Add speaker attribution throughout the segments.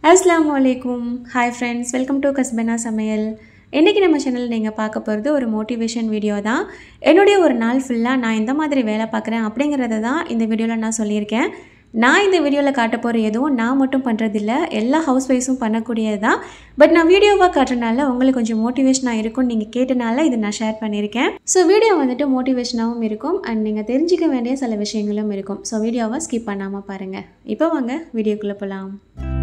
Speaker 1: அஸ்ஸலாமு அலைக்கும் hi friends welcome to Kaspana சமையல் இன்றைக்கி நம்ம சேனல் நீங்கள் பார்க்க போகிறது ஒரு மோட்டிவேஷன் வீடியோ தான் என்னுடைய ஒரு நாள் ஃபுல்லாக நான் எந்த மாதிரி வேலை பார்க்குறேன் அப்படிங்கிறத தான் இந்த வீடியோவில் நான் சொல்லியிருக்கேன் நான் இந்த வீடியோவில் காட்ட போகிற எதுவும் நான் மட்டும் பண்ணுறதில்ல எல்லா ஹவுஸ் ஒய்ஃபும் பண்ணக்கூடியது தான் பட் நான் வீடியோவாக காட்டுறனால உங்களுக்கு கொஞ்சம் மோட்டிவேஷனாக இருக்கும்னு நீங்கள் கேட்டனால இதை நான் ஷேர் பண்ணியிருக்கேன் ஸோ வீடியோ வந்துட்டு மோட்டிவேஷனாகவும் இருக்கும் அண்ட் நீங்கள் தெரிஞ்சிக்க வேண்டிய சில விஷயங்களும் இருக்கும் ஸோ வீடியோவை ஸ்கிப் பண்ணாமல் பாருங்கள் இப்போ வாங்க வீடியோக்குள்ளே போகலாம்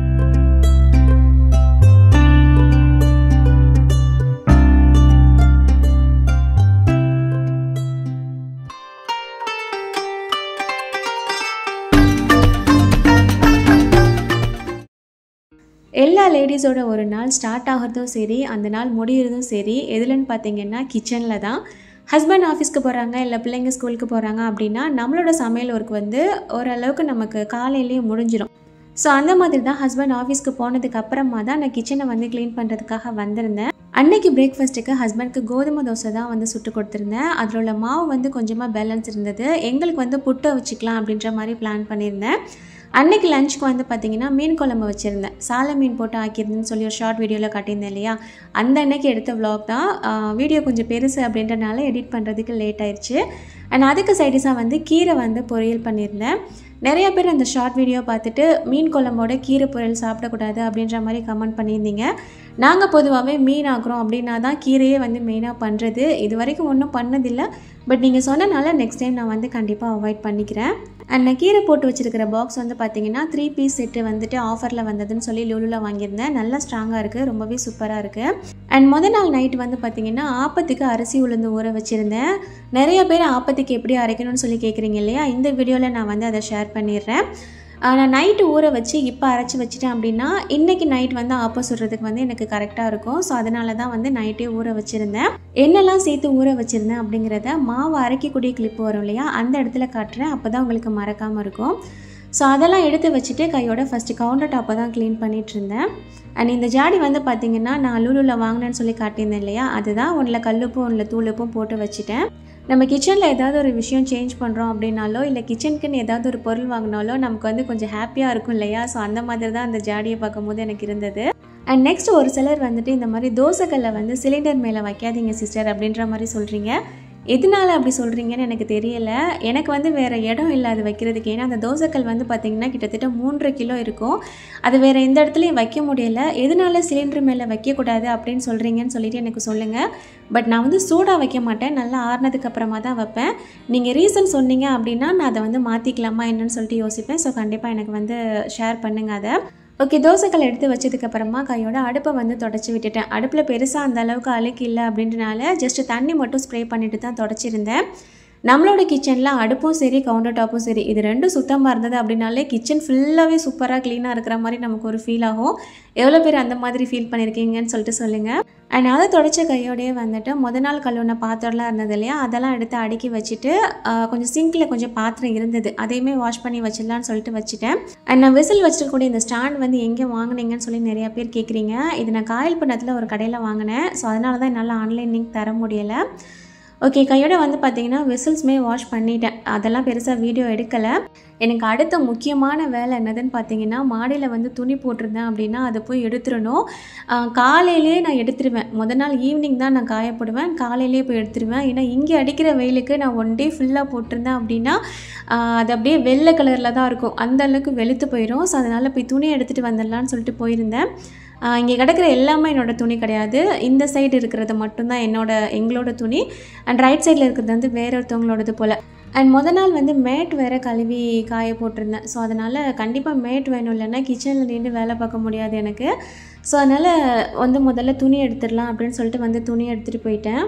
Speaker 1: எல்லா லேடிஸோட ஒரு நாள் ஸ்டார்ட் ஆகிறதும் சரி அந்த நாள் முடிகிறதும் சரி எதுலன்னு பார்த்தீங்கன்னா கிச்சனில் தான் ஹஸ்பண்ட் ஆஃபீஸ்க்கு போகிறாங்க இல்லை பிள்ளைங்க ஸ்கூலுக்கு போகிறாங்க அப்படின்னா நம்மளோட சமையல் ஒர்க் வந்து ஓரளவுக்கு நமக்கு காலையிலேயே முடிஞ்சிடும் ஸோ அந்த மாதிரி தான் ஹஸ்பண்ட் ஆஃபீஸ்க்கு போனதுக்கு அப்புறமா தான் நான் கிச்சனை வந்து க்ளீன் பண்ணுறதுக்காக வந்திருந்தேன் அன்னைக்கு பிரேக்ஃபாஸ்ட்டுக்கு ஹஸ்பண்ட்க்கு கோதுமை தோசை தான் வந்து சுட்டு கொடுத்துருந்தேன் அதில் உள்ள மாவு வந்து கொஞ்சமாக பேலன்ஸ் இருந்தது எங்களுக்கு வந்து புட்டை வச்சுக்கலாம் அப்படின்ற மாதிரி பிளான் பண்ணியிருந்தேன் அன்னைக்கு லஞ்சுக்கு வந்து பார்த்தீங்கன்னா மீன் குழம்பு வச்சுருந்தேன் சாலை மீன் போட்டு ஆக்கியிருந்தேன்னு சொல்லி ஒரு ஷார்ட் வீடியோவில் காட்டியிருந்தேன் இல்லையா அந்த அன்னைக்கு எடுத்த vlog தான் வீடியோ கொஞ்சம் பெருசு அப்படின்றனால எடிட் பண்ணுறதுக்கு லேட் ஆயிடுச்சு அண்ட் அதுக்கு சைடிஸாக வந்து கீரை வந்து பொரியல் பண்ணியிருந்தேன் நிறைய பேர் அந்த ஷார்ட் வீடியோ பார்த்துட்டு மீன் குழம்போட கீரை பொரியல் சாப்பிடக்கூடாது அப்படின்ற மாதிரி கமெண்ட் பண்ணியிருந்தீங்க நாங்கள் பொதுவாகவே மீன் ஆக்குறோம் அப்படின்னா தான் கீரையே வந்து மெயினாக பண்ணுறது இது வரைக்கும் ஒன்றும் பண்ணதில்லை பட் நீங்கள் சொன்னனால நெக்ஸ்ட் டைம் நான் வந்து கண்டிப்பாக அவாய்ட் பண்ணிக்கிறேன் அண்ட் நான் கீரை போட்டு வச்சிருக்கிற பாக்ஸ் வந்து பார்த்தீங்கன்னா த்ரீ பீஸ் செட்டு வந்துட்டு ஆஃபரில் வந்ததுன்னு சொல்லி லுலுவில் வாங்கியிருந்தேன் நல்லா ஸ்ட்ராங்காக இருக்குது ரொம்பவே சூப்பராக இருக்குது அண்ட் முத நாள் நைட் வந்து பார்த்தீங்கன்னா ஆப்பத்துக்கு அரிசி உளுந்து ஊற வச்சுருந்தேன் நிறைய பேர் ஆப்பத்துக்கு எப்படி அரைக்கணும்னு சொல்லி கேட்குறீங்க இல்லையா இந்த வீடியோவில் நான் வந்து அதை ஷேர் பண்ணிடுறேன் நான் நைட்டு ஊற வச்சு இப்போ அரைச்சி வச்சிட்டேன் அப்படின்னா இன்றைக்கி நைட் வந்து ஆப்போ சுடுறதுக்கு வந்து எனக்கு கரெக்டாக இருக்கும் ஸோ அதனால தான் வந்து நைட்டே ஊற வச்சுருந்தேன் என்னெல்லாம் சேர்த்து ஊற வச்சுருந்தேன் அப்படிங்கிறத மாவு அரைக்கக்கூடிய கிளிப்பு வரும் இல்லையா அந்த இடத்துல காட்டுறேன் அப்போ தான் உங்களுக்கு மறக்காமல் இருக்கும் ஸோ அதெல்லாம் எடுத்து வச்சுட்டு கையோட ஃபஸ்ட்டு கவுண்டர் டாப்பை தான் க்ளீன் பண்ணிகிட்டு இருந்தேன் அண்ட் இந்த ஜாடி வந்து பார்த்திங்கன்னா நான் லூலூவில் வாங்கினேன்னு சொல்லி காட்டியிருந்தேன் இல்லையா அதுதான் ஒன்றில் கல்லுப்பும் ஒன்றில் தூளுப்பும் போட்டு வச்சுட்டேன் நம்ம கிச்சனில் ஏதாவது ஒரு விஷயம் சேஞ்ச் பண்ணுறோம் அப்படின்னாலோ இல்லை கிச்சனுக்குன்னு ஏதாவது ஒரு பொருள் வாங்கினாலோ நமக்கு வந்து கொஞ்சம் ஹாப்பியாக இருக்கும் இல்லையா ஸோ அந்த மாதிரி தான் அந்த ஜாடியை பார்க்கும்போது எனக்கு இருந்தது அண்ட் நெக்ஸ்ட் ஒரு சிலர் வந்துட்டு இந்த மாதிரி தோசைக்கல்லை வந்து சிலிண்டர் மேலே வைக்காதீங்க சிஸ்டர் அப்படின்ற மாதிரி சொல்கிறீங்க எதனால அப்படி சொல்கிறீங்கன்னு எனக்கு தெரியல எனக்கு வந்து வேறு இடம் இல்லை அது வைக்கிறதுக்கு ஏன்னா அந்த தோசைக்கல் வந்து பார்த்திங்கன்னா கிட்டத்தட்ட மூன்று கிலோ இருக்கும் அது வேறு எந்த இடத்துலையும் வைக்க முடியல எதனால சிலிண்டர் மேலே வைக்கக்கூடாது அப்படின்னு சொல்கிறீங்கன்னு சொல்லிட்டு எனக்கு சொல்லுங்கள் பட் நான் வந்து சூடாக வைக்க மாட்டேன் நல்லா ஆறுனதுக்கு அப்புறமா தான் வைப்பேன் நீங்கள் ரீசன் சொன்னீங்க அப்படின்னா நான் அதை வந்து மாற்றிக்கலாமா என்னன்னு சொல்லிட்டு யோசிப்பேன் ஸோ கண்டிப்பாக எனக்கு வந்து ஷேர் பண்ணுங்கள் அதை ஓகே தோசைக்கல் எடுத்து வச்சதுக்கப்புறமா கையோட அடுப்பை வந்து தொடச்சி விட்டுட்டேன் அடுப்பில் பெருசாக அந்த அளவுக்கு அழுக்கு இல்லை அப்படின்றனால ஜஸ்ட் தண்ணி மட்டும் ஸ்ப்ரே பண்ணிட்டு தான் தொடச்சிருந்தேன் நம்மளோட கிச்சனில் அடுப்பும் சரி கவுண்டர் டாப்பும் சரி இது ரெண்டும் சுத்தமாக இருந்தது அப்படின்னாலே கிச்சன் ஃபுல்லாகவே சூப்பராக க்ளீனாக இருக்கிற மாதிரி நமக்கு ஒரு ஃபீல் ஆகும் எவ்வளோ பேர் அந்த மாதிரி ஃபீல் பண்ணியிருக்கீங்கன்னு சொல்லிட்டு சொல்லுங்கள் அண்ட் அதை தொடச்ச கையோடயே வந்துட்டு முத நாள் கழுவுன பாத்திரம்லாம் இருந்தது இல்லையா அதெல்லாம் எடுத்து அடுக்கி வச்சுட்டு கொஞ்சம் சிங்கில் கொஞ்சம் பாத்திரம் இருந்தது அதையுமே வாஷ் பண்ணி வச்சிடலான்னு சொல்லிட்டு வச்சுட்டேன் அண்ட் நான் விசில் வச்சிருக்கக்கூடிய இந்த ஸ்டாண்ட் வந்து எங்கே வாங்கினீங்கன்னு சொல்லி நிறையா பேர் கேட்குறீங்க இது நான் காயல் பண்ணத்தில் ஒரு கடையில் வாங்கினேன் ஸோ அதனால தான் என்னால் ஆன்லைன் லிங்க் தர முடியலை ஓகே கையோட வந்து பார்த்தீங்கன்னா விசில்ஸுமே வாஷ் பண்ணிட்டேன் அதெல்லாம் பெருசாக வீடியோ எடுக்கலை எனக்கு அடுத்த முக்கியமான வேலை என்னதுன்னு பார்த்தீங்கன்னா மாடியில் வந்து துணி போட்டிருந்தேன் அப்படின்னா அதை போய் எடுத்துடணும் காலையிலே நான் எடுத்துருவேன் முத நாள் ஈவினிங் தான் நான் காயப்படுவேன் காலையிலே போய் எடுத்துருவேன் ஏன்னா இங்கே அடிக்கிற வெயிலுக்கு நான் ஒன் டே ஃபுல்லாக போட்டிருந்தேன் அப்படின்னா அது அப்படியே வெள்ளை கலரில் தான் இருக்கும் அந்த அளவுக்கு வெளுத்து போயிடும் ஸோ அதனால் போய் துணி எடுத்துகிட்டு வந்துடலான்னு சொல்லிட்டு போயிருந்தேன் இங்கே கிடக்கிற எல்லாமே என்னோடய துணி கிடையாது இந்த சைடு இருக்கிறது மட்டும்தான் என்னோட எங்களோட துணி அண்ட் ரைட் சைடில் இருக்கிறது வந்து வேற ஒருத்தவங்களோடது போல் அண்ட் முத நாள் வந்து மேட் வேறு கழுவி காய போட்டிருந்தேன் ஸோ அதனால் கண்டிப்பாக மேட் வேணும் இல்லைன்னா கிச்சனில் நின்று வேலை பார்க்க முடியாது எனக்கு ஸோ அதனால் வந்து முதல்ல துணி எடுத்துடலாம் அப்படின்னு சொல்லிட்டு வந்து துணி எடுத்துகிட்டு போயிட்டேன்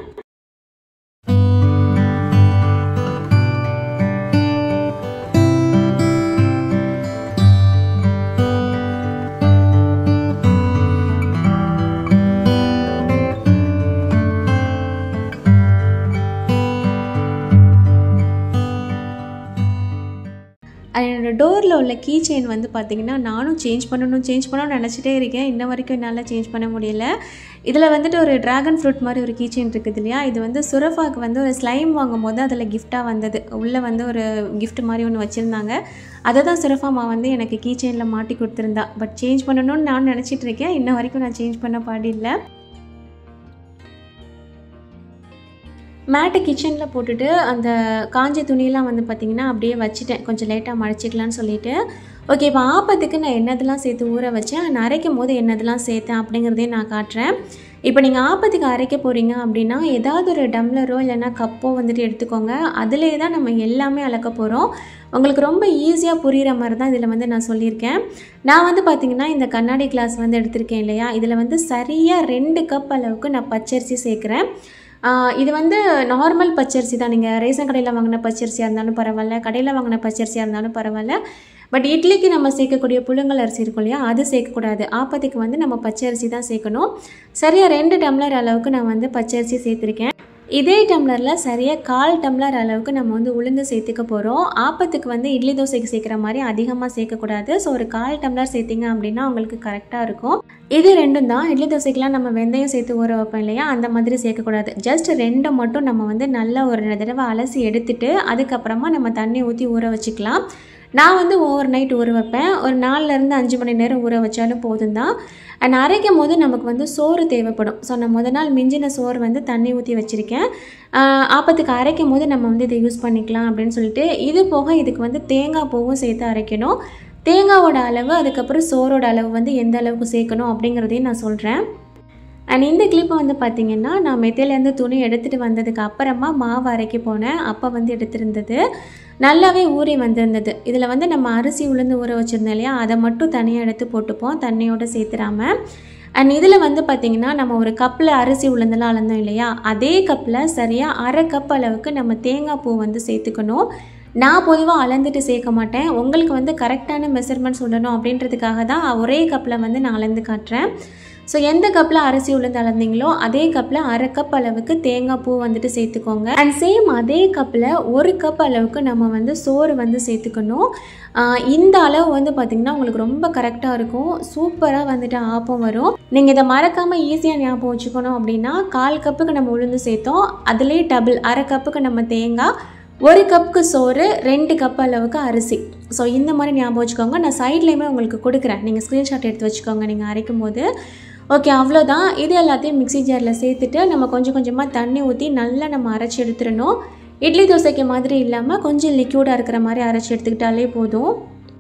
Speaker 1: என்னோடய டோர் டோரில் உள்ள கீ செயின் வந்து பார்த்திங்கன்னா நானும் சேஞ்ச் பண்ணணும் சேஞ்ச் பண்ணணும்னு நினச்சிட்டே இருக்கேன் இன்ன வரைக்கும் என்னால் சேஞ்ச் பண்ண முடியல இதில் வந்துட்டு ஒரு ட்ராகன் ஃப்ரூட் மாதிரி ஒரு கீ செயின் இருக்குது இல்லையா இது வந்து சுரஃபாக்கு வந்து ஒரு ஸ்லைம் வாங்கும் போது அதில் கிஃப்டாக வந்தது உள்ளே வந்து ஒரு gift மாதிரி ஒன்று வச்சுருந்தாங்க அதை தான் சுரஃபாமா வந்து எனக்கு கீ செயினில் மாட்டி கொடுத்துருந்தா பட் சேஞ்ச் பண்ணணும்னு நான் நினச்சிட்டு இருக்கேன் இன்ன வரைக்கும் நான் சேஞ்ச் பண்ண பாடில்லை மேட்டை கிச்சனில் போட்டுட்டு அந்த காஞ்ச துணியெல்லாம் வந்து பார்த்திங்கன்னா அப்படியே வச்சுட்டேன் கொஞ்சம் லேட்டாக மடிச்சிக்கலான்னு சொல்லிட்டு ஓகே இப்போ ஆப்பத்துக்கு நான் என்னதெல்லாம் சேர்த்து ஊற வச்சேன் நான் அரைக்கும் போது என்னதெல்லாம் சேர்த்தேன் அப்படிங்கிறதையும் நான் காட்டுறேன் இப்போ நீங்கள் ஆப்பத்துக்கு அரைக்க போகிறீங்க அப்படின்னா ஏதாவது ஒரு டம்ளரோ இல்லைன்னா கப்போ வந்துட்டு எடுத்துக்கோங்க அதிலே தான் நம்ம எல்லாமே அளக்க போகிறோம் உங்களுக்கு ரொம்ப ஈஸியாக புரிகிற மாதிரி தான் இதில் வந்து நான் சொல்லியிருக்கேன் நான் வந்து பார்த்திங்கன்னா இந்த கண்ணாடி கிளாஸ் வந்து எடுத்திருக்கேன் இல்லையா இதில் வந்து சரியாக ரெண்டு கப் அளவுக்கு நான் பச்சரிசி சேர்க்குறேன் ஆஹ் இது வந்து நார்மல் பச்சரிசி தான் நீங்கள் ரேஷன் கடையில் வாங்கின பச்சரிசியாக இருந்தாலும் பரவாயில்ல கடையில் வாங்கின பச்சரிசியாக இருந்தாலும் பரவாயில்ல பட் இட்லிக்கு நம்ம சேர்க்கக்கூடிய புழுங்கல் அரிசி இருக்கும் இல்லையா அது சேர்க்கக்கூடாது ஆப்பத்துக்கு வந்து நம்ம பச்சரிசி தான் சேர்க்கணும் சரியாக ரெண்டு டம்ளர் அளவுக்கு நான் வந்து பச்சரிசி சேர்த்துருக்கேன் இதே டம்ளரில் சரியாக கால் டம்ளர் அளவுக்கு நம்ம வந்து உளுந்து சேர்த்துக்க போகிறோம் ஆப்பத்துக்கு வந்து இட்லி தோசைக்கு சேர்க்குற மாதிரி அதிகமாக சேர்க்கக்கூடாது ஸோ ஒரு கால் டம்ளர் சேர்த்திங்க அப்படின்னா உங்களுக்கு கரெக்டாக இருக்கும் இது ரெண்டும் தான் இட்லி தோசைக்கெலாம் நம்ம வெந்தயம் சேர்த்து ஊற வைப்போம் இல்லையா அந்த மாதிரி சேர்க்கக்கூடாது ஜஸ்ட் ரெண்டை மட்டும் நம்ம வந்து நல்லா ஒரு ரெண்டு தடவை அலசி எடுத்துட்டு அதுக்கப்புறமா நம்ம தண்ணி ஊற்றி ஊற வச்சுக்கலாம் நான் வந்து ஓவர் நைட் ஊற வைப்பேன் ஒரு நாலுலேருந்து அஞ்சு மணி நேரம் ஊற வச்சாலும் போதும் தான் அண்ட் அரைக்கும் போது நமக்கு வந்து சோறு தேவைப்படும் ஸோ நான் முத நாள் மிஞ்சின சோறு வந்து தண்ணி ஊற்றி வச்சுருக்கேன் ஆஹ் ஆப்பத்துக்கு அரைக்கும் போது நம்ம வந்து இதை யூஸ் பண்ணிக்கலாம் அப்படின்னு சொல்லிட்டு இது போக இதுக்கு வந்து தேங்காய் பூவும் சேர்த்து அரைக்கணும் தேங்காவோட அளவு அதுக்கப்புறம் சோறோட அளவு வந்து எந்த அளவுக்கு சேர்க்கணும் அப்படிங்கிறதையும் நான் சொல்கிறேன் அண்ட் இந்த கிளிப்பை வந்து பார்த்திங்கன்னா நான் மெத்தையிலேருந்து துணி எடுத்துகிட்டு வந்ததுக்கு அப்புறமா மாவு அரைக்க போனேன் அப்போ வந்து எடுத்திருந்தது நல்லாவே ஊறி வந்திருந்தது இதில் வந்து நம்ம அரிசி உளுந்து ஊற வச்சுருந்தோம் இல்லையா அதை மட்டும் தனியாக எடுத்து போட்டுப்போம் தண்ணியோடு சேர்த்துறாம அண்ட் இதில் வந்து பார்த்திங்கன்னா நம்ம ஒரு கப்பில் அரிசி உளுந்தெல்லாம் அளந்தோம் இல்லையா அதே கப்பில் சரியாக அரை கப் அளவுக்கு நம்ம தேங்காய் பூ வந்து சேர்த்துக்கணும் நான் பொதுவாக அளந்துட்டு சேர்க்க மாட்டேன் உங்களுக்கு வந்து கரெக்டான மெஷர்மெண்ட் சொல்லணும் அப்படின்றதுக்காக தான் ஒரே கப்பில் வந்து நான் அளந்து காட்டுறேன் ஸோ எந்த கப்பில் அரிசி உளுந்து அளந்தீங்களோ அதே கப்பில் அரை கப் அளவுக்கு தேங்காய் பூ வந்துட்டு சேர்த்துக்கோங்க அண்ட் சேம் அதே கப்பில் ஒரு கப் அளவுக்கு நம்ம வந்து சோறு வந்து சேர்த்துக்கணும் ஆஹ் இந்த அளவு வந்து பார்த்திங்கன்னா உங்களுக்கு ரொம்ப கரெக்டாக இருக்கும் சூப்பராக வந்துட்டு ஆப்பம் வரும் நீங்கள் இதை மறக்காமல் ஈஸியாக ஞாபகம் வச்சுக்கணும் அப்படின்னா கால் கப்புக்கு நம்ம உளுந்து சேர்த்தோம் அதுலேயே டபுள் அரை கப்புக்கு நம்ம தேங்காய் ஒரு கப்புக்கு சோறு ரெண்டு கப் அளவுக்கு அரிசி ஸோ இந்த மாதிரி ஞாபகம் வச்சுக்கோங்க நான் சைட்லேயுமே உங்களுக்கு கொடுக்குறேன் நீங்கள் ஸ்க்ரீன்ஷாட் எடுத்து வச்சுக்கோங்க நீங்கள் அரைக்கும் போது ஓகே அவ்வளோதான் இது எல்லாத்தையும் மிக்ஸி ஜாரில் சேர்த்துட்டு நம்ம கொஞ்சம் கொஞ்சமாக தண்ணி ஊற்றி நல்லா நம்ம அரைச்சி எடுத்துடணும் இட்லி தோசைக்கு மாதிரி இல்லாமல் கொஞ்சம் லிக்யூடாக இருக்கிற மாதிரி அரைச்சி எடுத்துக்கிட்டாலே போதும்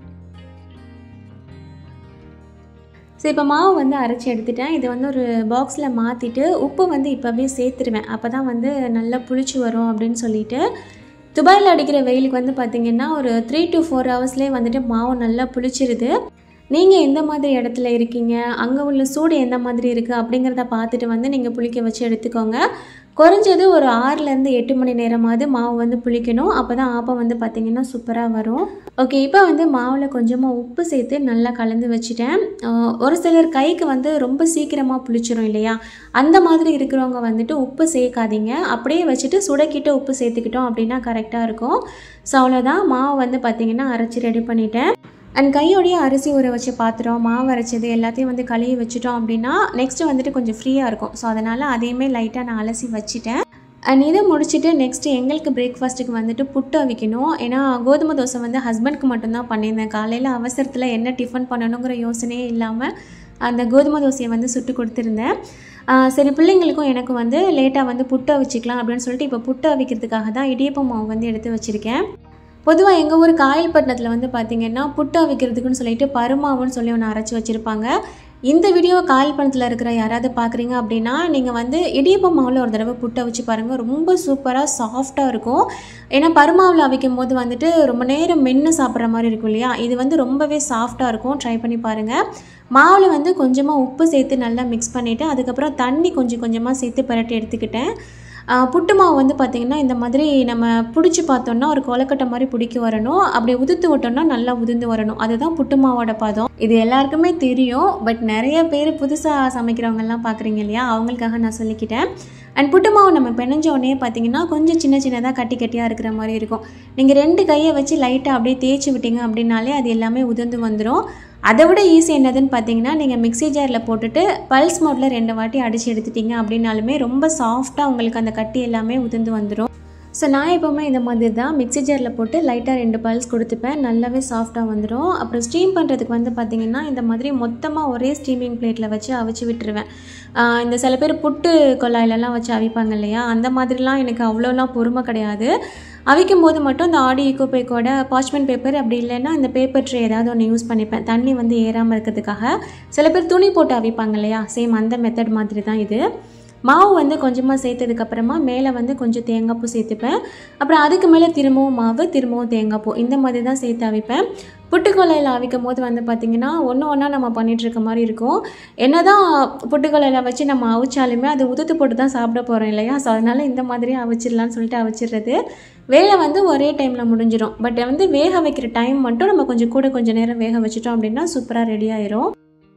Speaker 1: ஸோ இப்போ மாவு வந்து அரைச்சி எடுத்துட்டேன் இதை வந்து ஒரு பாக்ஸில் மாற்றிட்டு உப்பு வந்து இப்போவே சேர்த்துருவேன் அப்போ தான் வந்து நல்லா புளிச்சு வரும் அப்படின்னு சொல்லிட்டு துபாயில் அடிக்கிற வெயிலுக்கு வந்து பார்த்திங்கன்னா ஒரு த்ரீ டு ஃபோர் ஹவர்ஸ்லேயே வந்துட்டு மாவு நல்லா புளிச்சிருது நீங்கள் எந்த மாதிரி இடத்துல இருக்கீங்க அங்கே உள்ள சூடு எந்த மாதிரி இருக்குது அப்படிங்கிறத பார்த்துட்டு வந்து நீங்கள் புளிக்க வச்சு எடுத்துக்கோங்க குறைஞ்சது ஒரு ஆறுலேருந்து எட்டு மணி நேரமாவது மாவு வந்து புளிக்கணும் அப்போ தான் ஆப்பம் வந்து பார்த்திங்கன்னா சூப்பராக வரும் ஓகே இப்போ வந்து மாவில் கொஞ்சமாக உப்பு சேர்த்து நல்லா கலந்து வச்சுட்டேன் ஆஹ் ஒரு சிலர் கைக்கு வந்து ரொம்ப சீக்கிரமாக புளிச்சிரும் இல்லையா அந்த மாதிரி இருக்கிறவங்க வந்துட்டு உப்பு சேர்க்காதீங்க அப்படியே வச்சுட்டு சுடக்கிட்டு உப்பு சேர்த்துக்கிட்டோம் அப்படின்னா கரெக்டாக இருக்கும் ஸோ அவ்வளோதான் மாவு வந்து பார்த்திங்கன்னா அரைச்சி ரெடி பண்ணிட்டேன் அண்ட் கையோடைய அரிசி ஊற வச்ச பாத்திரம் மாவு அரைச்சது எல்லாத்தையும் வந்து கழுவி வச்சுட்டோம் அப்படின்னா நெக்ஸ்ட்டு வந்துட்டு கொஞ்சம் ஃப்ரீயாக இருக்கும் ஸோ அதனால் அதையுமே லைட்டாக நான் அலசி வச்சுட்டேன் அண்ட் இதை முடிச்சுட்டு நெக்ஸ்ட்டு எங்களுக்கு பிரேக்ஃபாஸ்ட்டுக்கு வந்துட்டு புட்டு அவிக்கணும் ஏன்னா கோதுமை தோசை வந்து ஹஸ்பண்ட்க்கு மட்டும்தான் பண்ணியிருந்தேன் காலையில் அவசரத்தில் என்ன டிஃபன் பண்ணணுங்கிற யோசனையே இல்லாமல் அந்த கோதுமை தோசையை வந்து சுட்டு கொடுத்துருந்தேன் ஆஹ் சரி பிள்ளைங்களுக்கும் எனக்கும் வந்து லேட்டாக வந்து புட்டு அவிச்சிக்கலாம் அப்படின்னு சொல்லிட்டு இப்போ புட்டு அவிக்கிறதுக்காக தான் இடியப்பம் மாவு வந்து எடுத்து வச்சுருக்கேன் பொதுவாக எங்கள் ஊர் காயல்பட்டினத்தில் வந்து பார்த்திங்கன்னா புட்டு அவிக்கிறதுக்குன்னு சொல்லிட்டு பருமாவுன்னு சொல்லி ஒன்று அரைச்சி வச்சுருப்பாங்க இந்த வீடியோ காயல்பணத்தில் இருக்கிற யாராவது பார்க்குறீங்க அப்படின்னா நீங்கள் வந்து இடியப்பம் மாவில் ஒரு தடவை புட்டு அவிச்சு பாருங்கள் ரொம்ப சூப்பராக சாஃப்டாக இருக்கும் ஏன்னா பருமாவில் அவிக்கும் போது வந்துட்டு ரொம்ப நேரம் மென்று சாப்பிட்ற மாதிரி இருக்கும் இல்லையா இது வந்து ரொம்பவே சாஃப்டாக இருக்கும் ட்ரை பண்ணி பாருங்கள் மாவில் வந்து கொஞ்சமாக உப்பு சேர்த்து நல்லா மிக்ஸ் பண்ணிவிட்டு அதுக்கப்புறம் தண்ணி கொஞ்சம் கொஞ்சமாக சேர்த்து பரட்டி எடுத்துக்கிட்டேன் ஆஹ் புட்டு மாவு வந்து பார்த்திங்கன்னா இந்த மாதிரி நம்ம பிடிச்சி பார்த்தோம்னா ஒரு கொலக்கட்டை மாதிரி பிடிக்க வரணும் அப்படி உதுத்து விட்டோம்னா நல்லா உதிர்ந்து வரணும் அதுதான் புட்டு மாவோட பதம் இது எல்லாருக்குமே தெரியும் பட் நிறைய பேர் புதுசாக சமைக்கிறவங்கெல்லாம் பார்க்குறீங்க இல்லையா அவங்களுக்காக நான் சொல்லிக்கிட்டேன் அண்ட் புட்டு மாவு நம்ம பிணைஞ்ச உடனே பார்த்தீங்கன்னா கொஞ்சம் சின்ன சின்னதாக கட்டி கட்டியாக இருக்கிற மாதிரி இருக்கும் நீங்கள் ரெண்டு கையை வச்சு லைட்டாக அப்படியே தேய்ச்சி விட்டீங்க அப்படின்னாலே அது எல்லாமே உதிர்ந்து வந்துடும் அதை விட ஈஸி என்னதுன்னு பார்த்தீங்கன்னா நீங்கள் மிக்ஸி ஜாரில் போட்டுட்டு பல்ஸ் மோட்டில் ரெண்டு வாட்டி அடித்து எடுத்துட்டீங்க அப்படின்னாலுமே ரொம்ப சாஃப்டாக உங்களுக்கு அந்த கட்டி எல்லாமே உதிர்ந்து வந்துடும் ஸோ நான் எப்போவுமே இந்த மாதிரி தான் மிக்ஸி ஜாரில் போட்டு லைட்டாக ரெண்டு பல்ஸ் கொடுத்துப்பேன் நல்லாவே சாஃப்டாக வந்துடும் அப்புறம் ஸ்டீம் பண்ணுறதுக்கு வந்து பார்த்திங்கன்னா இந்த மாதிரி மொத்தமாக ஒரே ஸ்டீமிங் பிளேட்டில் வச்சு அவிச்சு விட்டுருவேன் ஆஹ் இந்த சில பேர் புட்டு கொள்ளாயிலெல்லாம் வச்சு அவிப்பாங்க இல்லையா அந்த மாதிரிலாம் எனக்கு அவ்வளோலாம் பொறுமை கிடையாது அவிக்கும் போது மட்டும் இந்த ஆடி ஈக்கோபேக்கோட பாச்மெண்ட் பேப்பர் அப்படி இல்லைன்னா இந்த பேப்பர் ட்ரே ஏதாவது ஒன்று யூஸ் பண்ணிப்பேன் தண்ணி வந்து ஏறாமல் இருக்கிறதுக்காக சில பேர் துணி போட்டு அவிப்பாங்க இல்லையா சேம் அந்த மெத்தட் மாதிரி தான் இது மாவு வந்து கொஞ்சமாக சேர்த்ததுக்கப்புறமா மேலே வந்து கொஞ்சம் தேங்காய் பூ சேர்த்துப்பேன் அப்புறம் அதுக்கு மேலே திரும்பவும் மாவு திரும்பவும் தேங்காய் பூ இந்த மாதிரி தான் சேர்த்து அவிப்பேன் புட்டுக்கொலையில் அவிக்கும் போது வந்து பார்த்திங்கன்னா ஒன்று ஒன்றா நம்ம பண்ணிட்டு இருக்க மாதிரி இருக்கும் என்ன தான் புட்டுக்கொலையில் வச்சு நம்ம அவிச்சாலுமே அது உதுத்து போட்டு தான் சாப்பிட போகிறோம் இல்லையா ஸோ அதனால் இந்த மாதிரி அவிச்சிடலான்னு சொல்லிட்டு அவிச்சிடுறது வேலை வந்து ஒரே டைமில் முடிஞ்சிடும் பட் வந்து வேக வைக்கிற டைம் மட்டும் நம்ம கொஞ்சம் கூட கொஞ்சம் நேரம் வேக வச்சிட்டோம் அப்படின்னா சூப்பராக ரெடி ஆயிரும்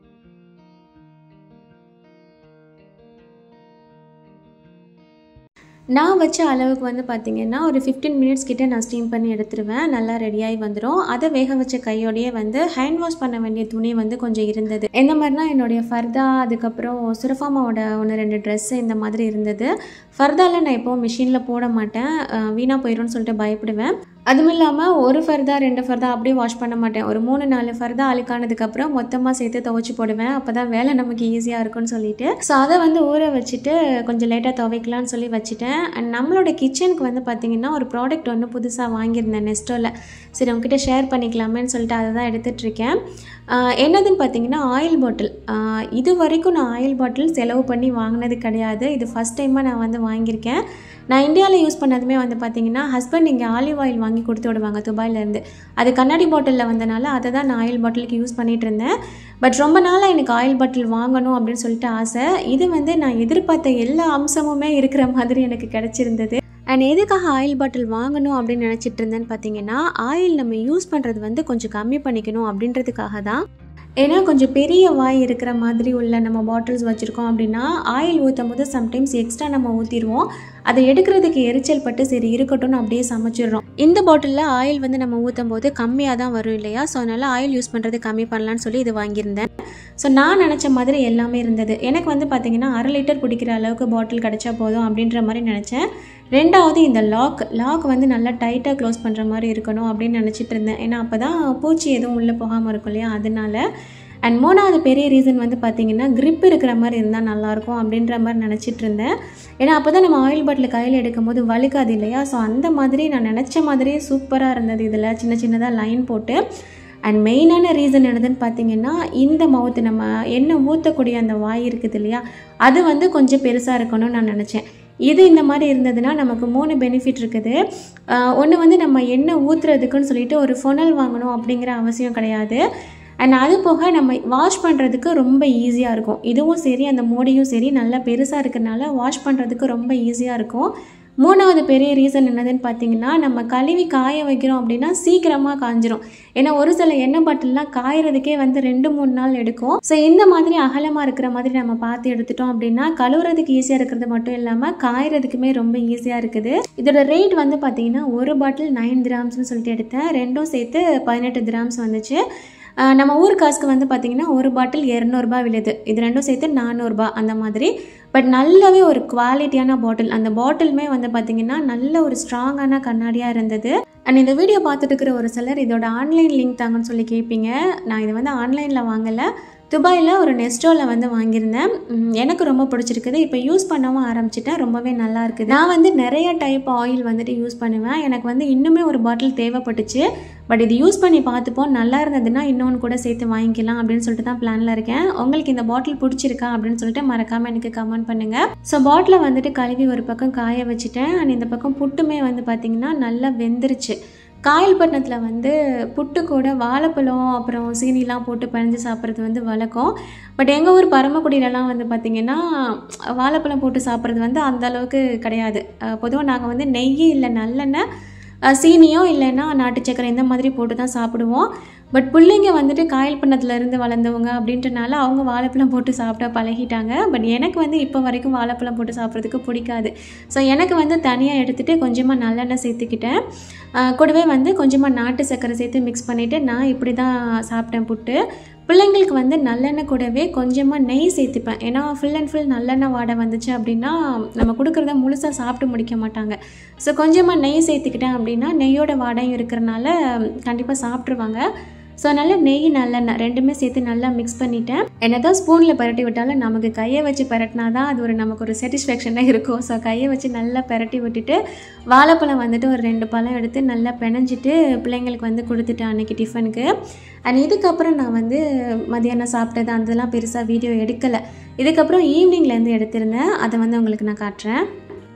Speaker 1: நான் வச்ச அளவுக்கு வந்து பார்த்திங்கன்னா ஒரு ஃபிஃப்டீன் மினிட்ஸ் கிட்ட நான் ஸ்டீம் பண்ணி எடுத்துருவேன் நல்லா ரெடியாகி வந்துடும் அதை வேக வச்ச கையோடையே வந்து ஹேண்ட் வாஷ் பண்ண வேண்டிய துணி வந்து கொஞ்சம் இருந்தது எந்த மாதிரினா என்னுடைய ஃபர்தா அதுக்கப்புறம் சுரஃபாமாவோட ஒன்று ரெண்டு ட்ரெஸ்ஸு இந்த மாதிரி இருந்தது ஃபர்தாவில் நான் எப்போவும் மிஷினில் போட மாட்டேன் அஹ் வீணாக போயிடும்னு சொல்லிட்டு பயப்படுவேன் அதுவும் இல்லாமல் ஒரு ஃபர்தா ரெண்டு ஃபர்தா அப்படியே வாஷ் பண்ண மாட்டேன் ஒரு மூணு நாலு ஃபர்தா அழுக்கானதுக்கப்புறம் மொத்தமாக சேர்த்து துவைச்சி போடுவேன் அப்போ தான் வேலை நமக்கு ஈஸியாக இருக்கும்னு சொல்லிட்டு ஸோ அதை வந்து ஊற வச்சுட்டு கொஞ்சம் லேட்டாக துவைக்கலாம்னு சொல்லி வச்சுட்டேன் அண்ட் நம்மளோட கிச்சனுக்கு வந்து பார்த்திங்கன்னா ஒரு ப்ராடக்ட் ஒன்று புதுசாக வாங்கியிருந்தேன் நெஸ்டோவில் சரி உங்ககிட்ட ஷேர் பண்ணிக்கலாமேன்னு சொல்லிட்டு அதை தான் எடுத்துகிட்டு இருக்கேன் ஆஹ் என்னதுன்னு பார்த்தீங்கன்னா ஆயில் பாட்டில் இது வரைக்கும் நான் ஆயில் பாட்டில் செலவு பண்ணி வாங்கினது கிடையாது இது ஃபஸ்ட் டைமாக நான் வந்து வாங்கியிருக்கேன் நான் இந்தியாவில் யூஸ் பண்ணதுமே வந்து பார்த்தீங்கன்னா ஹஸ்பண்ட் இங்கே ஆலிவ் ஆயில் வாங்கி கொடுத்து விடுவாங்க துபாயிலேருந்து அது கண்ணாடி பாட்டிலில் வந்தனால அதை தான் நான் ஆயில் பாட்டிலுக்கு யூஸ் பண்ணிகிட்டு இருந்தேன் பட் ரொம்ப நாளாக எனக்கு ஆயில் பாட்டில் வாங்கணும் அப்படின்னு சொல்லிட்டு ஆசை இது வந்து நான் எதிர்பார்த்த எல்லா அம்சமுமே இருக்கிற மாதிரி எனக்கு கிடச்சிருந்தது அண்ட் எதுக்காக ஆயில் பாட்டில் வாங்கணும் அப்படின்னு நினச்சிட்டு இருந்தேன்னு பார்த்தீங்கன்னா ஆயில் நம்ம யூஸ் பண்ணுறது வந்து கொஞ்சம் கம்மி பண்ணிக்கணும் அப்படின்றதுக்காக தான் ஏன்னா கொஞ்சம் பெரிய வாய் இருக்கிற மாதிரி உள்ள நம்ம பாட்டில்ஸ் வச்சுருக்கோம் அப்படின்னா ஆயில் ஊற்றும் போது சம்டைம்ஸ் எக்ஸ்ட்ரா நம்ம ஊற்றிடுவோம் அதை எடுக்கிறதுக்கு எரிச்சல் பட்டு சரி இருக்கட்டும்னு அப்படியே சமைச்சிடுறோம் இந்த பாட்டிலில் ஆயில் வந்து நம்ம ஊற்றும் போது கம்மியாக தான் வரும் இல்லையா ஸோ அதனால் ஆயில் யூஸ் பண்ணுறது கம்மி பண்ணலான்னு சொல்லி இது வாங்கியிருந்தேன் ஸோ நான் நினச்ச மாதிரி எல்லாமே இருந்தது எனக்கு வந்து பார்த்திங்கன்னா அரை லிட்டர் பிடிக்கிற அளவுக்கு பாட்டில் கிடச்சா போதும் அப்படின்ற மாதிரி நினச்சேன் ரெண்டாவது இந்த லாக் லாக் வந்து நல்லா டைட்டாக க்ளோஸ் பண்ணுற மாதிரி இருக்கணும் அப்படின்னு நினச்சிட்டு இருந்தேன் ஏன்னா அப்போ தான் பூச்சி எதுவும் உள்ளே போகாமல் இருக்கும் இல்லையா அதனால அண்ட் மூணாவது பெரிய ரீசன் வந்து பார்த்திங்கன்னா grip இருக்கிற மாதிரி இருந்தால் நல்லாயிருக்கும் அப்படின்ற மாதிரி நினச்சிட்டு இருந்தேன் ஏன்னா அப்போ தான் நம்ம ஆயில் பாட்டில் கையில் எடுக்கும் போது வலிக்காது இல்லையா ஸோ அந்த மாதிரி நான் நினச்ச மாதிரியே சூப்பராக இருந்தது இதில் சின்ன சின்னதாக லைன் போட்டு அண்ட் மெயினான ரீசன் என்னதுன்னு பார்த்தீங்கன்னா இந்த மவுத்து நம்ம எண்ணெய் ஊற்றக்கூடிய அந்த வாய் இருக்குது இல்லையா அது வந்து கொஞ்சம் பெருசாக இருக்கணும்னு நான் நினச்சேன் இது இந்த மாதிரி இருந்ததுன்னா நமக்கு மூணு பெனிஃபிட் இருக்குது ஒன்று வந்து நம்ம எண்ணெய் ஊற்றுறதுக்குன்னு சொல்லிட்டு ஒரு ஃபொனல் வாங்கணும் அப்படிங்கிற அவசியம் கிடையாது அண்ட் அது போக நம்ம வாஷ் பண்ணுறதுக்கு ரொம்ப ஈஸியாக இருக்கும் இதுவும் சரி அந்த மூடியும் சரி நல்லா பெருசாக இருக்கிறனால வாஷ் பண்ணுறதுக்கு ரொம்ப ஈஸியாக இருக்கும் மூணாவது பெரிய ரீசன் என்னதுன்னு பார்த்தீங்கன்னா நம்ம கழுவி காய வைக்கிறோம் அப்படின்னா சீக்கிரமாக காஞ்சிரும் ஏன்னா ஒரு சில எண்ணெய் பாட்டில்லாம் காயறதுக்கே வந்து ரெண்டு மூணு நாள் எடுக்கும் ஸோ இந்த மாதிரி அகலமாக இருக்கிற மாதிரி நம்ம பார்த்து எடுத்துட்டோம் அப்படின்னா கழுவுறதுக்கு ஈஸியாக இருக்கிறது மட்டும் இல்லாமல் காயறதுக்குமே ரொம்ப ஈஸியாக இருக்குது இதோட ரேட் வந்து பார்த்தீங்கன்னா ஒரு பாட்டில் நைன் கிராம்ஸ்னு சொல்லிட்டு எடுத்தேன் ரெண்டும் சேர்த்து பதினெட்டு கிராம்ஸ் வந்துச்சு ஆஹ் நம்ம ஊர் காசுக்கு வந்து பார்த்திங்கன்னா ஒரு பாட்டில் இரநூறுபா விழுது இது ரெண்டும் சேர்த்து நானூறுபா அந்த மாதிரி பட் நல்லாவே ஒரு குவாலிட்டியான பாட்டில் அந்த பாட்டிலுமே வந்து பார்த்திங்கன்னா நல்ல ஒரு ஸ்ட்ராங்கான கண்ணாடியாக இருந்தது அண்ட் இந்த வீடியோ பார்த்துட்டு இருக்கிற ஒரு சிலர் இதோட ஆன்லைன் லிங்க் தாங்கன்னு சொல்லி கேட்பீங்க நான் இதை வந்து ஆன்லைனில் வாங்கலை துபாயில் ஒரு நெஸ்டோவில் வந்து வாங்கியிருந்தேன் உம், எனக்கு ரொம்ப பிடிச்சிருக்குது இப்போ யூஸ் பண்ணவும் ஆரம்பிச்சிட்டேன் ரொம்பவே நல்லா இருக்குது நான் வந்து நிறைய டைப் ஆயில் வந்துட்டு யூஸ் பண்ணுவேன் எனக்கு வந்து இன்னுமே ஒரு பாட்டில் தேவைப்பட்டுச்சு பட் இது யூஸ் பண்ணி பார்த்துப்போம் நல்லா இருந்ததுன்னா இன்னொன்று கூட சேர்த்து வாங்கிக்கலாம் அப்படின்னு சொல்லிட்டு தான் பிளானில் இருக்கேன் உங்களுக்கு இந்த பாட்டில் பிடிச்சிருக்கா அப்படின்னு சொல்லிட்டு மறக்காமல் எனக்கு கமெண்ட் பண்ணுங்கள் ஸோ பாட்டிலை வந்துட்டு கழுவி ஒரு பக்கம் காய வச்சுட்டேன் அண்ட் இந்த பக்கம் புட்டுமே வந்து பார்த்திங்கன்னா நல்லா வெந்துருச்சு காயல்பட்டினத்தில் வந்து புட்டு கூட வாழைப்பழம் அப்புறம் சீனிலாம் போட்டு பிணைஞ்சு சாப்பிட்றது வந்து வழக்கம் பட் எங்கள் ஊர் பரமக்குடியிலலாம் வந்து பார்த்திங்கன்னா வாழைப்பழம் போட்டு சாப்பிட்றது வந்து அந்த அளவுக்கு கிடையாது பொதுவாக நாங்கள் வந்து நெய் இல்லை நல்லெண்ணெய் அஹ், சீனியோ இல்லைன்னா நாட்டு சக்கரை இந்த மாதிரி போட்டு தான் சாப்பிடுவோம் பட் பிள்ளைங்க வந்துட்டு காயல் பண்ணத்துலேருந்து வளர்ந்தவங்க அப்படின்றனால அவங்க வாழைப்பழம் போட்டு சாப்பிட பழகிட்டாங்க பட் எனக்கு வந்து இப்போ வரைக்கும் வாழைப்பழம் போட்டு சாப்பிட்றதுக்கு பிடிக்காது ஸோ எனக்கு வந்து தனியாக எடுத்துகிட்டு கொஞ்சமாக நல்லெண்ணெய் சேர்த்துக்கிட்டேன் ஆஹ் கூடவே வந்து கொஞ்சமாக நாட்டு சர்க்கரை சேர்த்து மிக்ஸ் பண்ணிவிட்டு நான் இப்படி தான் சாப்பிட்டேன் புட்டு பிள்ளைங்களுக்கு வந்து நல்லெண்ணெய் கூடவே கொஞ்சமாக நெய் சேர்த்துப்பேன் ஏன்னா ஃபுல் அண்ட் ஃபுல் நல்லெண்ணெய் வாடை வந்துச்சு அப்படின்னா நம்ம கொடுக்குறத முழுசாக சாப்பிட்டு முடிக்க மாட்டாங்க ஸோ கொஞ்சமாக நெய் சேர்த்துக்கிட்டேன் அப்படின்னா நெய்யோட வாடையும் இருக்கிறனால கண்டிப்பாக சாப்பிட்ருவாங்க ஸோ அதனால் நெய் நல்லெண்ணெய் ரெண்டுமே சேர்த்து நல்லா மிக்ஸ் பண்ணிட்டேன் என்னதான் ஸ்பூனில் பரட்டி விட்டாலும் நமக்கு கையை வச்சு பரட்டினா தான் அது ஒரு நமக்கு ஒரு சாட்டிஸ்ஃபேக்ஷனாக இருக்கும் ஸோ கையை வச்சு நல்லா பரட்டி விட்டுட்டு வாழைப்பழம் வந்துட்டு ஒரு ரெண்டு பழம் எடுத்து நல்லா பிணைஞ்சிட்டு பிள்ளைங்களுக்கு வந்து கொடுத்துட்டேன் அன்றைக்கி டிஃபனுக்கு அண்ட் இதுக்கப்புறம் நான் வந்து மதியானம் சாப்பிட்டது அதெல்லாம் பெருசாக வீடியோ எடுக்கலை இதுக்கப்புறம் ஈவினிங்லேருந்து எடுத்திருந்தேன் அதை வந்து உங்களுக்கு நான் காட்டுறேன்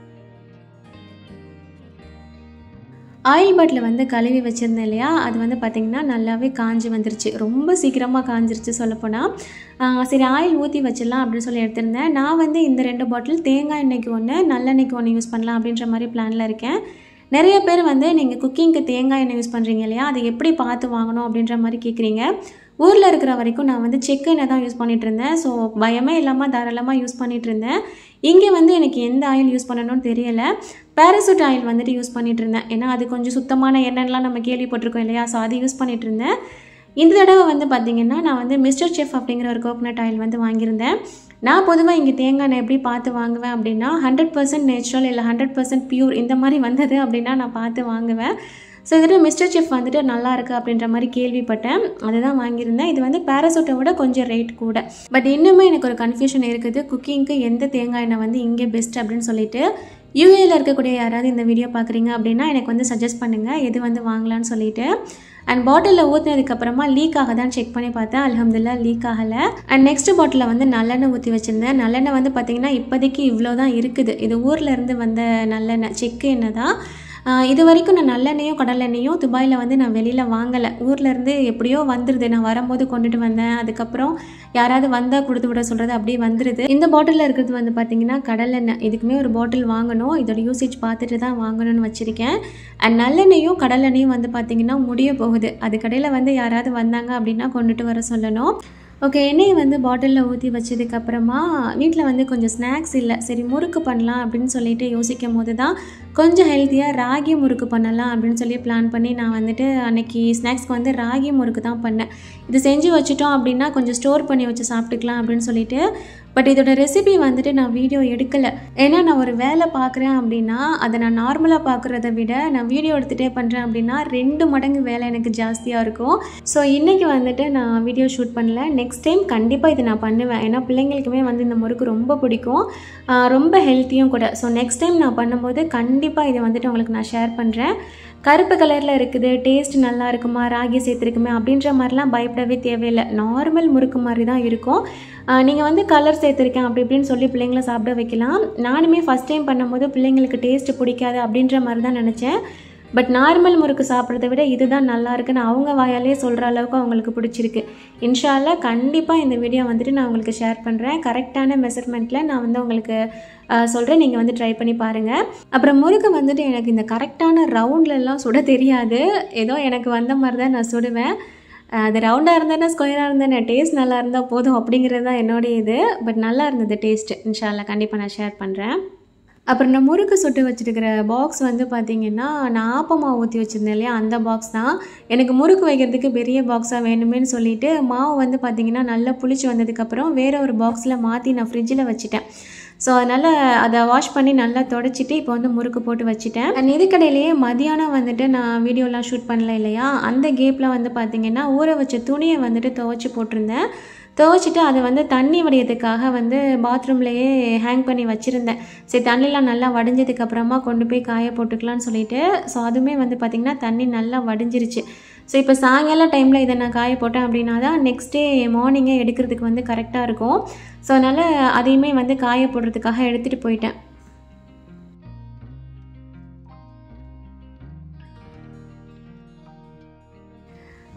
Speaker 1: ஆயில் பாட்டில் வந்து கழுவி வச்சுருந்தேன் இல்லையா அது வந்து பார்த்திங்கன்னா நல்லாவே காஞ்சி வந்துருச்சு ரொம்ப சீக்கிரமாக காஞ்சிருச்சு சொல்லப்போனால் சரி ஆயில் ஊற்றி வச்சிடலாம் அப்படின்னு சொல்லி எடுத்திருந்தேன் நான் வந்து இந்த ரெண்டு பாட்டில் தேங்காய் எண்ணெய்க்கு ஒன்று நல்லெண்ணெய்க்கு ஒன்று யூஸ் பண்ணலாம் அப்படின்ற மாதிரி பிளானில் இருக்கேன் நிறைய பேர் வந்து நீங்கள் குக்கிங்க்கு தேங்காய் எண்ணெய் யூஸ் பண்ணுறீங்க இல்லையா அதை எப்படி பார்த்து வாங்கணும் அப்படின்ற மாதிரி கேட்குறீங்க ஊரில் இருக்கிற வரைக்கும் நான் வந்து செக் எண்ணெய் தான் யூஸ் பண்ணிகிட்டு இருந்தேன் ஸோ பயமே இல்லாமல் தாராளமாக யூஸ் பண்ணிகிட்டு இருந்தேன் இங்கே வந்து எனக்கு எந்த ஆயில் யூஸ் பண்ணணும்னு தெரியலை பேராசூட் ஆயில் வந்துட்டு யூஸ் பண்ணிகிட்டு இருந்தேன் ஏன்னா அது கொஞ்சம் சுத்தமான எண்ணெய்லாம் நம்ம கேள்விப்பட்டிருக்கோம் இல்லையா ஸோ அது யூஸ் பண்ணிகிட்டு இருந்தேன் இந்த தடவை வந்து பார்த்திங்கன்னா நான் வந்து மிஸ்டர் செஃப் அப்படிங்கிற ஒரு கோகனட் ஆயில் வந்து வாங்கியிருந்தேன் நான் பொதுவாக இங்கே தேங்காய் எண்ணெய் எப்படி பார்த்து வாங்குவேன் அப்படின்னா ஹண்ட்ரட் பர்சன்ட் நேச்சுரல் இல்லை ஹண்ட்ரட் பர்சன்ட் பியூர் இந்த மாதிரி வந்தது அப்படின்னா நான் பார்த்து வாங்குவேன் ஸோ இதுட்டு மிஸ்டர் செஃப் வந்துட்டு நல்லா இருக்குது அப்படின்ற மாதிரி கேள்விப்பட்டேன் அதுதான் வாங்கியிருந்தேன் இது வந்து பேராசூட்டை விட கொஞ்சம் ரேட் கூட பட் இன்னுமே எனக்கு ஒரு கன்ஃபியூஷன் இருக்குது குக்கிங்க்கு எந்த தேங்காய் எண்ணெய் வந்து இங்கே பெஸ்ட் அப்படின்னு சொல்லிட்டு யூஏயில் இருக்கக்கூடிய யாராவது இந்த வீடியோ பார்க்குறீங்க அப்படின்னா எனக்கு வந்து சஜஸ்ட் பண்ணுங்கள் எது வந்து வாங்கலான்னு சொல்லிட்டு அண்ட் பாட்டிலில் ஊற்றினதுக்கப்புறமா லீக் ஆக தான் செக் பண்ணி பார்த்தேன் அலமதுல்லா லீக் ஆகலை அண்ட் நெக்ஸ்ட் பாட்டிலில் வந்து நல்லெண்ணெய் ஊற்றி வச்சுருந்தேன் நல்லெண்ணெய் வந்து பார்த்திங்கன்னா இப்போதைக்கு இவ்வளோ தான் இருக்குது இது ஊரில் இருந்து வந்த நல்லெண்ணெய் செக்கு எண்ணெய் தான் ஆஹ் இது வரைக்கும் நான் நல்லெண்ணெயும் கடலெண்ணெயும் துபாயில் வந்து நான் வெளியில் வாங்கலை ஊரில் இருந்து எப்படியோ வந்துடுது நான் வரும்போது கொண்டுட்டு வந்தேன் அதுக்கப்புறம் யாராவது வந்தால் கொடுத்து விட சொல்கிறது அப்படியே வந்துடுது இந்த பாட்டிலில் இருக்கிறது வந்து பார்த்திங்கன்னா கடலெண்ணெய் இதுக்குமே ஒரு பாட்டில் வாங்கணும் இதோட யூசேஜ் பார்த்துட்டு தான் வாங்கணும்னு வச்சுருக்கேன் அண்ட் நல்லெண்ணெயும் கடலெண்ணெயும் வந்து பார்த்திங்கன்னா முடிய போகுது அது கடையில் வந்து யாராவது வந்தாங்க அப்படின்னா கொண்டுட்டு வர சொல்லணும் ஓகே எண்ணெயை வந்து பாட்டிலில் ஊற்றி வச்சதுக்கப்புறமா வீட்டில் வந்து கொஞ்சம் ஸ்நாக்ஸ் இல்லை சரி முறுக்கு பண்ணலாம் அப்படின்னு சொல்லிட்டு யோசிக்கும் போது தான் கொஞ்சம் ஹெல்த்தியாக ராகி முறுக்கு பண்ணலாம் அப்படின்னு சொல்லி பிளான் பண்ணி நான் வந்துட்டு அன்னைக்கு ஸ்நாக்ஸ்க்கு வந்து ராகி முறுக்கு தான் பண்ணேன் இது செஞ்சு வச்சுட்டோம் அப்படின்னா கொஞ்சம் ஸ்டோர் பண்ணி வச்சு சாப்பிட்டுக்கலாம் அப்படின்னு சொல்லிட்டு பட் இதோட ரெசிபி வந்துட்டு நான் வீடியோ எடுக்கலை ஏன்னா நான் ஒரு வேலை பார்க்குறேன் அப்படின்னா அதை நான் நார்மலாக பார்க்குறத விட நான் வீடியோ எடுத்துகிட்டே பண்ணுறேன் அப்படின்னா ரெண்டு மடங்கு வேலை எனக்கு ஜாஸ்தியாக இருக்கும் ஸோ இன்றைக்கி வந்துட்டு நான் வீடியோ ஷூட் பண்ணல நெக்ஸ்ட் டைம் கண்டிப்பாக இதை நான் பண்ணுவேன் ஏன்னா பிள்ளைங்களுக்குமே வந்து இந்த முறுக்கு ரொம்ப பிடிக்கும் ஆஹ் ரொம்ப ஹெல்த்தியும் கூட ஸோ நெக்ஸ்ட் டைம் நான் பண்ணும்போது கண்டிப்பாக இதை வந்துட்டு உங்களுக்கு நான் ஷேர் பண்ணுறேன் கருப்பு கலரில் இருக்குது டேஸ்ட் நல்லா இருக்குமா ராகி சேர்த்துருக்குமே அப்படின்ற மாதிரிலாம் பயப்படவே தேவையில்லை நார்மல் முறுக்கு மாதிரி தான் இருக்கும் நீங்கள் வந்து கலர் சேர்த்துருக்கேன் அப்படி இப்படின்னு சொல்லி பிள்ளைங்கள சாப்பிட வைக்கலாம் நானுமே ஃபஸ்ட் டைம் பண்ணும்போது பிள்ளைங்களுக்கு டேஸ்ட் பிடிக்காது அப்படின்ற மாதிரி தான் நினச்சேன் பட் நார்மல் முறுக்கு சாப்பிட்றத விட இதுதான் நல்லா இருக்குன்னு அவங்க வாயாலே சொல்கிற அளவுக்கு அவங்களுக்கு பிடிச்சிருக்கு இன்ஷால்லா கண்டிப்பாக இந்த வீடியோ வந்துட்டு நான் உங்களுக்கு ஷேர் பண்ணுறேன் கரெக்டான மெஷர்மெண்ட்டில் நான் வந்து உங்களுக்கு சொல்கிறேன் நீங்கள் வந்து ட்ரை பண்ணி பாருங்கள் அப்புறம் முறுக்கு வந்துட்டு எனக்கு இந்த கரெக்டான ரவுண்ட்லலாம் சுட தெரியாது ஏதோ எனக்கு வந்த மாதிரி தான் நான் சுடுவேன் அது ரவுண்டாக இருந்தானே ஸ்கொயராக இருந்தானே டேஸ்ட் நல்லா இருந்தால் போதும் அப்படிங்கிறது தான் என்னுடைய இது பட் நல்லா இருந்தது டேஸ்ட்டு இன்ஷால்லா கண்டிப்பாக நான் ஷேர் பண்ணுறேன் அப்புறம் நான் முறுக்கு சுட்டு வச்சுருக்கிற பாக்ஸ் வந்து பார்த்திங்கன்னா நான் ஆப்பமாவு ஊற்றி வச்சுருந்தேன் இல்லையா அந்த பாக்ஸ் தான் எனக்கு முறுக்கு வைக்கிறதுக்கு பெரிய பாக்ஸாக வேணுமேனு சொல்லிட்டு மாவு வந்து பார்த்திங்கன்னா நல்லா புளிச்சு வந்ததுக்கப்புறம் வேறு ஒரு பாக்ஸில் மாற்றி நான் ஃப்ரிட்ஜில் வச்சுட்டேன் ஸோ அதனால் அதை வாஷ் பண்ணி நல்லா தொடச்சிட்டு இப்போ வந்து முறுக்கு போட்டு வச்சுட்டேன் அண்ட் இதுக்கடையிலேயே மதியானம் வந்துட்டு நான் வீடியோலாம் ஷூட் பண்ணல இல்லையா அந்த கேப்பில் வந்து பார்த்திங்கன்னா ஊற வச்ச துணியை வந்துட்டு துவைச்சி போட்டிருந்தேன் துவைச்சிட்டு அதை வந்து தண்ணி வடியதுக்காக வந்து பாத்ரூம்லேயே ஹேங் பண்ணி வச்சுருந்தேன் சரி தண்ணிலாம் நல்லா வடிஞ்சதுக்கப்புறமா கொண்டு போய் காய போட்டுக்கலாம்னு சொல்லிட்டு ஸோ அதுவுமே வந்து பார்த்திங்கன்னா தண்ணி நல்லா வடிஞ்சிருச்சு ஸோ இப்போ சாயங்கால டைமில் இதை நான் காய போட்டேன் அப்படின்னா தான் நெக்ஸ்ட் டே மார்னிங்கே எடுக்கிறதுக்கு வந்து கரெக்டாக இருக்கும் ஸோ அதனால் அதையுமே வந்து காய போடுறதுக்காக எடுத்துகிட்டு போயிட்டேன்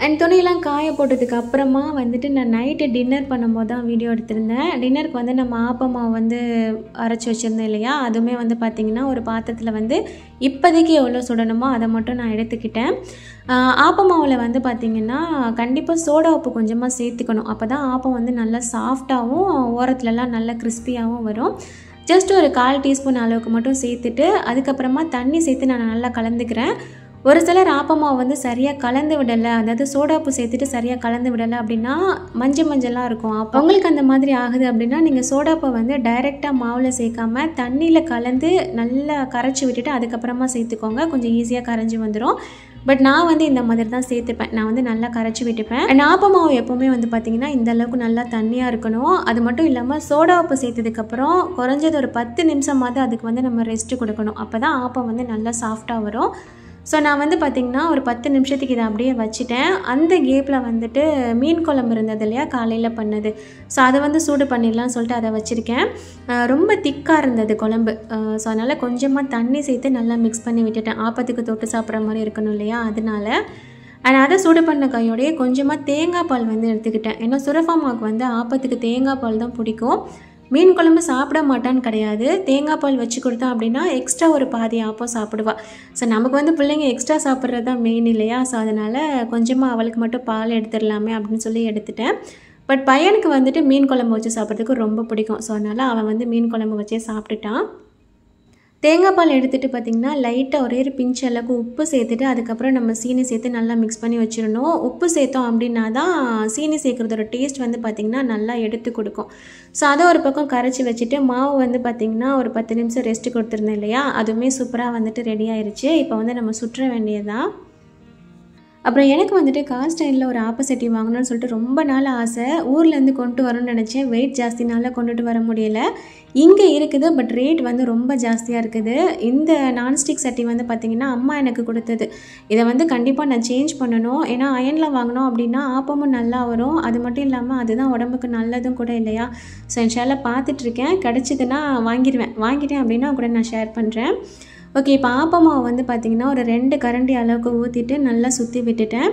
Speaker 1: அண்ட் துணியெல்லாம் காய போட்டதுக்கு அப்புறமா வந்துட்டு நான் நைட்டு டின்னர் பண்ணும்போது தான் வீடியோ எடுத்திருந்தேன் டின்னருக்கு வந்து நம்ம ஆப்பமாவு வந்து அரைச்சி வச்சுருந்தேன் இல்லையா அதுவுமே வந்து பார்த்திங்கன்னா ஒரு பாத்திரத்தில் வந்து இப்போதைக்கு எவ்வளோ சுடணுமோ அதை மட்டும் நான் எடுத்துக்கிட்டேன் ஆஹ் ஆப்பமாவில் வந்து பார்த்திங்கன்னா கண்டிப்பாக சோடா உப்பு கொஞ்சமாக சேர்த்துக்கணும் அப்போ தான் ஆப்பம் வந்து நல்லா சாஃப்டாகவும் ஓரத்துலலாம் நல்லா கிறிஸ்பியாகவும் வரும் ஜஸ்ட் ஒரு கால் டீஸ்பூன் அளவுக்கு மட்டும் சேர்த்துட்டு அதுக்கப்புறமா தண்ணி சேர்த்து நான் நல்லா கலந்துக்கிறேன் ஒரு சிலர் ஆப்பமாவை வந்து சரியாக கலந்து விடலை அதாவது சோடாப்பு சேர்த்துட்டு சரியாக கலந்து விடலை அப்படின்னா மஞ்சள் மஞ்சளாக இருக்கும் அப்போ உங்களுக்கு அந்த மாதிரி ஆகுது அப்படின்னா நீங்கள் சோடாப்பை வந்து டைரெக்டாக மாவில் சேர்க்காம தண்ணியில் கலந்து நல்லா கரைச்சி விட்டுட்டு அதுக்கப்புறமா சேர்த்துக்கோங்க கொஞ்சம் ஈஸியாக கரைஞ்சி வந்துடும் பட் நான் வந்து இந்த மாதிரி தான் சேர்த்துப்பேன் நான் வந்து நல்லா கரைச்சி விட்டுப்பேன் அண்ட் ஆப்பமாவு எப்போவுமே வந்து பார்த்திங்கன்னா இந்த அளவுக்கு நல்லா தண்ணியாக இருக்கணும் அது மட்டும் இல்லாமல் சோடா உப்பு சேர்த்ததுக்கப்புறம் குறைஞ்சது ஒரு பத்து நிமிஷமாவது அதுக்கு வந்து நம்ம ரெஸ்ட் கொடுக்கணும் அப்போ தான் ஆப்பம் வந்து நல்லா சாஃப்டாக வரும் ஸோ நான் வந்து பார்த்திங்கன்னா ஒரு பத்து நிமிஷத்துக்கு இதை அப்படியே வச்சுட்டேன் அந்த கேப்பில் வந்துட்டு மீன் குழம்பு இருந்தது இல்லையா காலையில் பண்ணது ஸோ அதை வந்து சூடு பண்ணிடலாம்னு சொல்லிட்டு அதை வச்சுருக்கேன் அஹ் ரொம்ப திக்காக இருந்தது குழம்பு ஸோ அதனால் கொஞ்சமாக தண்ணி சேர்த்து நல்லா மிக்ஸ் பண்ணி விட்டுட்டேன் ஆப்பத்துக்கு தொட்டு சாப்பிட்ற மாதிரி இருக்கணும் இல்லையா அதனால அண்ட் அதை சூடு பண்ண கையோடயே கொஞ்சமாக தேங்காய் பால் வந்து எடுத்துக்கிட்டேன் ஏன்னா சுரஃபாமாவுக்கு வந்து ஆப்பத்துக்கு தேங்காய் பால் தான் பிடிக்கும் மீன் குழம்பு சாப்பிட மாட்டான்னு கிடையாது தேங்காய் பால் வச்சு கொடுத்தோம் அப்படின்னா எக்ஸ்ட்ரா ஒரு பாதி ஆப்பம் சாப்பிடுவா ஸோ நமக்கு வந்து பிள்ளைங்க எக்ஸ்ட்ரா சாப்பிட்றது தான் மெயின் இல்லையா ஸோ அதனால் கொஞ்சமாக அவளுக்கு மட்டும் பால் எடுத்துடலாமே அப்படின்னு சொல்லி எடுத்துட்டேன் பட் பையனுக்கு வந்துட்டு மீன் குழம்பு வச்சு சாப்பிட்றதுக்கு ரொம்ப பிடிக்கும் ஸோ அதனால் அவன் வந்து மீன் குழம்பு வச்சே சாப்பிட்டுட்டான் தேங்காய் பால் எடுத்துகிட்டு பார்த்திங்கன்னா லைட்டாக ஒரே ஒரு பிஞ்ச் அளவுக்கு உப்பு சேர்த்துட்டு அதுக்கப்புறம் நம்ம சீனி சேர்த்து நல்லா மிக்ஸ் பண்ணி வச்சிடணும் உப்பு சேர்த்தோம் அப்படின்னா தான் சீனி சேர்க்குறதோட டேஸ்ட் வந்து பார்த்திங்கன்னா நல்லா எடுத்து கொடுக்கும் ஸோ அதை ஒரு பக்கம் கரைச்சி வச்சுட்டு மாவு வந்து பார்த்திங்கன்னா ஒரு பத்து நிமிஷம் ரெஸ்ட் கொடுத்துருந்தேன் இல்லையா அதுவுமே சூப்பராக வந்துட்டு ரெடி ஆயிருச்சு இப்போ வந்து நம்ம சுற்ற வேண்டியதுதான் அப்புறம் எனக்கு வந்துட்டு கார் ஸ்டைலில் ஒரு ஆப்போசிட்டி வாங்கணும்னு சொல்லிட்டு ரொம்ப நாள் ஆசை ஊர்லேருந்து கொண்டு வரணும்னு நினச்சேன் வெயிட் ஜாஸ்தினால கொண்டுட்டு வர முடியல இங்கே இருக்குது பட் ரேட் வந்து ரொம்ப ஜாஸ்தியாக இருக்குது இந்த நான்ஸ்டிக் சட்டி வந்து பார்த்திங்கன்னா அம்மா எனக்கு கொடுத்தது இதை வந்து கண்டிப்பாக நான் சேஞ்ச் பண்ணணும் ஏன்னா அயனில் வாங்கினோம் அப்படின்னா ஆப்பமும் நல்லா வரும் அது மட்டும் இல்லாமல் அதுதான் உடம்புக்கு நல்லதும் கூட இல்லையா ஸோ இன்ஷால்லா பார்த்துட்ருக்கேன் கிடச்சிதுன்னா வாங்கிடுவேன் வாங்கிட்டேன் அப்படின்னா கூட நான் ஷேர் பண்ணுறேன் ஓகே இப்போ ஆப்பமாவை வந்து பார்த்திங்கன்னா ஒரு ரெண்டு கரண்டி அளவுக்கு ஊற்றிட்டு நல்லா சுற்றி விட்டுட்டேன்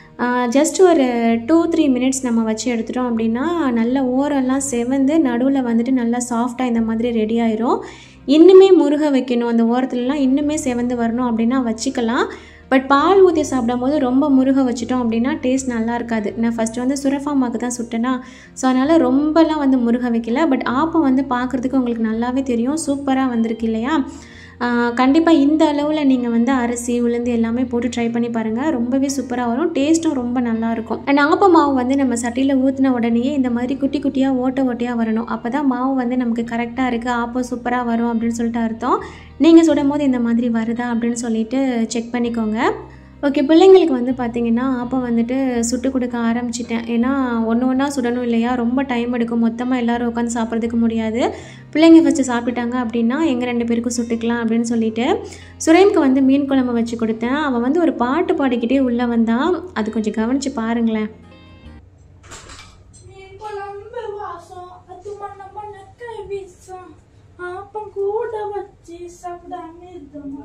Speaker 1: ஜஸ்ட் ஒரு டூ த்ரீ மினிட்ஸ் நம்ம வச்சு எடுத்துட்டோம் அப்படின்னா நல்ல ஓரெல்லாம் செவந்து நடுவில் வந்துட்டு நல்லா சாஃப்டாக இந்த மாதிரி ரெடி ஆயிரும் இன்னுமே முருக வைக்கணும் அந்த ஓரத்துலலாம் இன்னுமே செவந்து வரணும் அப்படின்னா வச்சுக்கலாம் பட் பால் ஊற்றி சாப்பிடும் போது ரொம்ப முருக வச்சுட்டோம் அப்படின்னா டேஸ்ட் நல்லா இருக்காது நான் ஃபஸ்ட்டு வந்து சுரஃபாமாக்கு தான் சுட்டேனா ஸோ அதனால் ரொம்பலாம் வந்து முருக வைக்கல பட் ஆப்பம் வந்து பார்க்குறதுக்கு உங்களுக்கு நல்லாவே தெரியும் சூப்பராக வந்திருக்கு இல்லையா கண்டிப்பாக இந்த அளவில் நீங்கள் வந்து அரிசி உளுந்து எல்லாமே போட்டு ட்ரை பண்ணி பாருங்கள் ரொம்பவே சூப்பராக வரும் டேஸ்ட்டும் ரொம்ப நல்லாயிருக்கும் அண்ட் ஆப்ப மாவு வந்து நம்ம சட்டியில் ஊற்றின உடனேயே இந்த மாதிரி குட்டி குட்டியாக ஓட்ட ஓட்டையாக வரணும் அப்போ தான் மாவு வந்து நமக்கு கரெக்டாக இருக்குது ஆப்பம் சூப்பராக வரும் அப்படின்னு சொல்லிட்டு அர்த்தம் நீங்கள் சுடும் போது இந்த மாதிரி வருதா அப்படின்னு சொல்லிட்டு செக் பண்ணிக்கோங்க ஓகே பிள்ளைங்களுக்கு வந்து பார்த்திங்கன்னா அப்போ வந்துட்டு சுட்டு கொடுக்க ஆரம்பிச்சிட்டேன் ஏன்னா ஒன்று ஒன்றா சுடணும் இல்லையா ரொம்ப டைம் எடுக்கும் மொத்தமாக எல்லோரும் உட்காந்து சாப்பிட்றதுக்கு முடியாது பிள்ளைங்க ஃபஸ்ட்டு சாப்பிட்டுட்டாங்க அப்படின்னா எங்கள் ரெண்டு பேருக்கும் சுட்டுக்கலாம் அப்படின்னு சொல்லிட்டு சுரேனுக்கு வந்து மீன் குழம்பு வச்சு கொடுத்தேன் அவன் வந்து ஒரு பாட்டு பாடிக்கிட்டே உள்ளே வந்தான் அது கொஞ்சம் கவனித்து பாருங்களேன்
Speaker 2: மீன் குழம்பு வாசம் அது மண்ண மண்ணக்க வீசம் ஆப்பம் கூட வச்சு சாப்பிடாம இருந்தோமா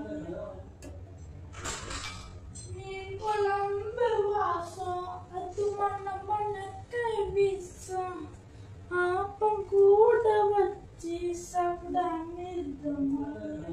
Speaker 2: மீன் குழம்பு வாசம் அது மண்ண மண்ணக்க வீசம் ஆப்பம் கூட வச்சு சாப்பிடாம இருந்தோமா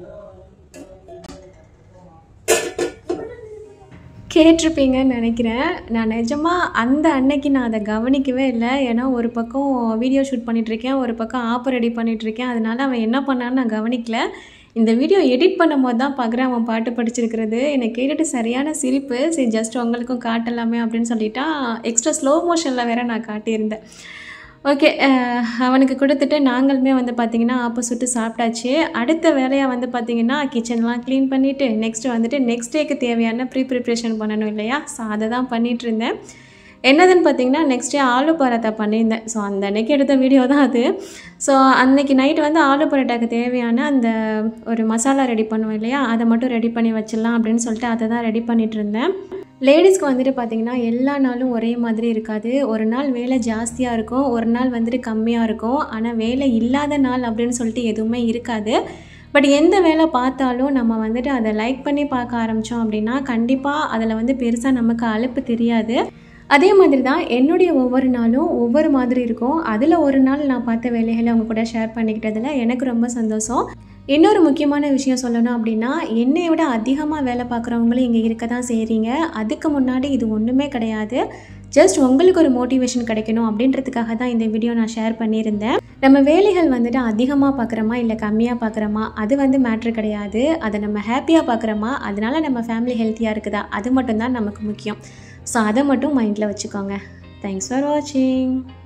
Speaker 1: கேட்டிருப்பீங்கன்னு நினைக்கிறேன் நான் நிஜமாக அந்த அன்னைக்கு நான் அதை கவனிக்கவே இல்லை ஏன்னா ஒரு பக்கம் வீடியோ ஷூட் பண்ணிகிட்ருக்கேன் ஒரு பக்கம் ஆப்ப ரெடி பண்ணிகிட்ருக்கேன் அதனால அவன் என்ன பண்ணான்னு நான் கவனிக்கல இந்த வீடியோ எடிட் பண்ணும்போது தான் பார்க்குறேன் அவன் பாட்டு படிச்சிருக்கிறது என்னை கேட்டுட்டு சரியான சிரிப்பு சரி ஜஸ்ட் உங்களுக்கும் காட்டலாமே அப்படின்னு சொல்லிட்டா எக்ஸ்ட்ரா ஸ்லோ மோஷனில் வேற நான் காட்டியிருந்தேன் ஓகே அவனுக்கு கொடுத்துட்டு நாங்களுமே வந்து பார்த்திங்கன்னா ஆப்போ சுட்டு சாப்பிட்டாச்சு அடுத்த வேலையாக வந்து பார்த்திங்கன்னா கிச்சன்லாம் க்ளீன் பண்ணிவிட்டு நெக்ஸ்ட் வந்துட்டு நெக்ஸ்ட் டேக்கு தேவையான ப்ரீ ப்ரிப்ரேஷன் பண்ணணும் இல்லையா ஸோ அதை தான் பண்ணிகிட்டு இருந்தேன் என்னதுன்னு பார்த்தீங்கன்னா நெக்ஸ்ட் டே ஆலு பரோட்டா பண்ணியிருந்தேன் ஸோ அந்த அன்னைக்கு எடுத்த வீடியோ தான் அது ஸோ அன்னைக்கு நைட் வந்து ஆலு பரோட்டாக்கு தேவையான அந்த ஒரு மசாலா ரெடி பண்ணுவோம் இல்லையா அதை மட்டும் ரெடி பண்ணி வச்சிடலாம் அப்படின்னு சொல்லிட்டு அதை தான் ரெடி பண்ணிகிட்டு இருந்தேன் லேடிஸ்க்கு வந்துட்டு பார்த்திங்கன்னா எல்லா நாளும் ஒரே மாதிரி இருக்காது ஒரு நாள் வேலை ஜாஸ்தியாக இருக்கும் ஒரு நாள் வந்துட்டு கம்மியாக இருக்கும் ஆனால் வேலை இல்லாத நாள் அப்படின்னு சொல்லிட்டு எதுவுமே இருக்காது பட் எந்த வேலை பார்த்தாலும் நம்ம வந்துட்டு அதை லைக் பண்ணி பார்க்க ஆரம்பித்தோம் அப்படின்னா கண்டிப்பாக அதில் வந்து பெருசாக நமக்கு அலுப்பு தெரியாது அதே மாதிரி தான் என்னுடைய ஒவ்வொரு நாளும் ஒவ்வொரு மாதிரி இருக்கும் அதில் ஒரு நாள் நான் பார்த்த வேலைகளை அவங்க கூட ஷேர் பண்ணிக்கிட்டதில் எனக்கு ரொம்ப சந்தோஷம் இன்னொரு முக்கியமான விஷயம் சொல்லணும் அப்படின்னா என்னை விட அதிகமாக வேலை பார்க்குறவங்களும் இங்கே இருக்க தான் செய்கிறீங்க அதுக்கு முன்னாடி இது ஒன்றுமே கிடையாது ஜஸ்ட் உங்களுக்கு ஒரு மோட்டிவேஷன் கிடைக்கணும் அப்படின்றதுக்காக தான் இந்த வீடியோ நான் ஷேர் பண்ணியிருந்தேன் நம்ம வேலைகள் வந்துட்டு அதிகமாக பார்க்குறோமா இல்லை கம்மியாக பார்க்குறோமா அது வந்து மேட்ரு கிடையாது அதை நம்ம ஹாப்பியாக பார்க்குறோமா அதனால நம்ம ஃபேமிலி ஹெல்த்தியாக இருக்குதா அது மட்டும்தான் நமக்கு முக்கியம் ஸோ அதை மட்டும் மைண்டில் வச்சுக்கோங்க தேங்க்ஸ் ஃபார் வாட்சிங்